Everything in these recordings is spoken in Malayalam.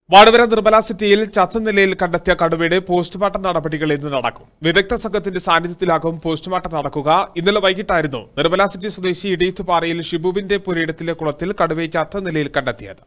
വടവര നിർമ്മല സിറ്റിയിൽ ചത്ത നിലയിൽ കണ്ടെത്തിയ കടുവയുടെ പോസ്റ്റ്മോർട്ടം നടപടികൾ ഇന്ന് നടക്കും വിദഗ്ധ സംഘത്തിന്റെ സാന്നിധ്യത്തിലാകും പോസ്റ്റ്മോർട്ടം നടക്കുക ഇന്നലെ വൈകിട്ടായിരുന്നു നിർമ്മല സിറ്റി സ്വദേശി ഇടീത്തുപാറയിൽ ഷിബുവിന്റെ പുരയിടത്തിലെ കുളത്തിൽ കടുവയെ ചത്ത നിലയിൽ കണ്ടെത്തിയത്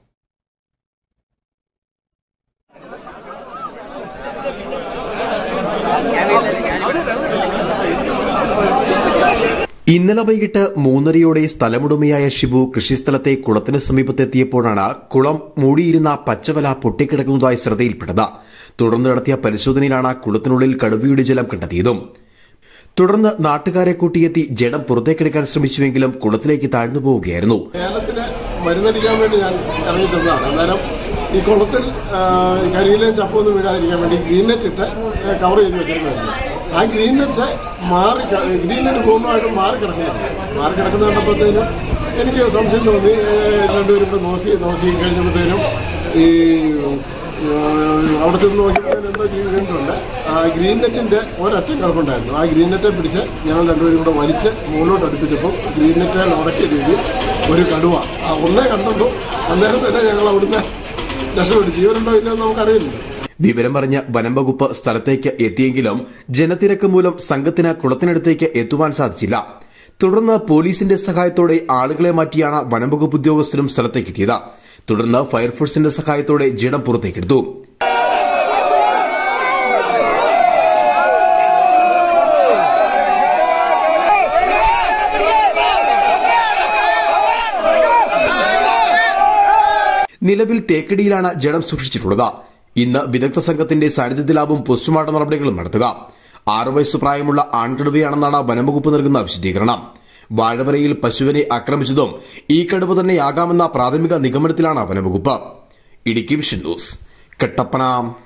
ഇന്നലെ വൈകിട്ട് മൂന്നരയോടെ സ്ഥലമുടമയായ ഷിബു കൃഷിസ്ഥലത്തെ കുളത്തിന് സമീപത്തെത്തിയപ്പോഴാണ് കുളം മൂടിയിരുന്ന പച്ചവല പൊട്ടിക്കിടക്കുന്നതായി ശ്രദ്ധയിൽപ്പെട്ടത് തുടർന്ന് നടത്തിയ പരിശോധനയിലാണ് കുളത്തിനുള്ളിൽ കടുവയുടെ ജലം കണ്ടെത്തിയതും തുടർന്ന് നാട്ടുകാരെ കൂട്ടിയെത്തി ജഡം പുറത്തേക്കെടുക്കാൻ ശ്രമിച്ചുവെങ്കിലും കുളത്തിലേക്ക് താഴ്ന്നു പോവുകയായിരുന്നു ലേലത്തിന് മരുന്നടിക്കാൻ വേണ്ടി ഞാൻ ഇറങ്ങി തന്നതാണ് അന്നേരം ഈ കുളത്തിൽ ആ, കരിയിലെയും ചപ്പൊന്നും വീഴാതിരിക്കാൻ വേണ്ടി ഗ്രീൻ നെറ്റ് ഇട്ട് കവർ ചെയ്ത് വെച്ചേക്കുമായിരുന്നു ആ ഗ്രീൻ നെറ്റ് മാറി ക- ഗ്രീൻ നെറ്റ് പൂർണ്ണമായിട്ടും മാറി കിടക്കുന്നുണ്ട് മാറി കിടക്കുന്ന കണ്ടപ്പോഴത്തേനും എനിക്ക് സംശയം തോന്നി ഏ, രണ്ടുപേരും കൂടെ നോക്കി നോക്കി കഴിഞ്ഞപ്പോഴത്തേനും ഈ ആ, അവിടെ ചെന്ന് നോക്കിയപ്പോഴത്തേനും എന്തോ ജീവികളുണ്ട് ആ ഗ്രീൻ നെറ്റിന്റെ ഒരറ്റം കിടപ്പുണ്ടായിരുന്നു ആ ഗ്രീൻ നെറ്റെ പിടിച്ച് ഞങ്ങൾ രണ്ടുപേരും കൂടെ വലിച്ച് മുകളിലോട്ട് അടുപ്പിച്ചപ്പോൾ ഗ്രീൻ നെറ്റ് ഉടക്കിയ രീതിയിൽ ഒരു കടുവ ആ ഒന്നേ കണ്ടുള്ളൂ അന്നേരം തന്നെ ഞങ്ങൾ അവിടുന്ന് രക്ഷപ്പെട്ടു ജീവനുണ്ടോ ഇല്ലയോ എന്ന് നമുക്കറിയില്ല വിവരമറിഞ്ഞ വനം വകുപ്പ് സ്ഥലത്തേക്ക് എത്തിയെങ്കിലും ജനത്തിരക്ക് മൂലം സംഘത്തിന് കുളത്തിനടുത്തേക്ക് എത്തുവാൻ സാധിച്ചില്ല തുടർന്ന് പോലീസിന്റെ സഹായത്തോടെ ആളുകളെ മാറ്റിയാണ് വനം വകുപ്പ് ഉദ്യോഗസ്ഥരും സ്ഥലത്തേക്കെത്തിയത് തുടർന്ന് ഫയർഫോഴ്സിന്റെ സഹായത്തോടെ ജഡം പുറത്തേക്കെടുത്തു നിലവിൽ തേക്കടിയിലാണ് ജഡം സൂക്ഷിച്ചിട്ടുള്ളത് ഇന്ന് വിദഗ്ധ സംഘത്തിന്റെ സാന്നിധ്യത്തിലാവും പോസ്റ്റ്മോർട്ടം നടപടികളും നടത്തുക ആറു വയസ്സ് പ്രായമുള്ള ആൺകടുവയാണെന്നാണ് വനംവകുപ്പ് നൽകുന്ന വിശദീകരണം വാഴവരയിൽ പശുവിനെ ആക്രമിച്ചതും ഈ കടുവ തന്നെയാകാമെന്ന പ്രാഥമിക നിഗമനത്തിലാണ് വനംവകുപ്പ് ഇടുക്കി വിഷൻ ന്യൂസ് കട്ടപ്പന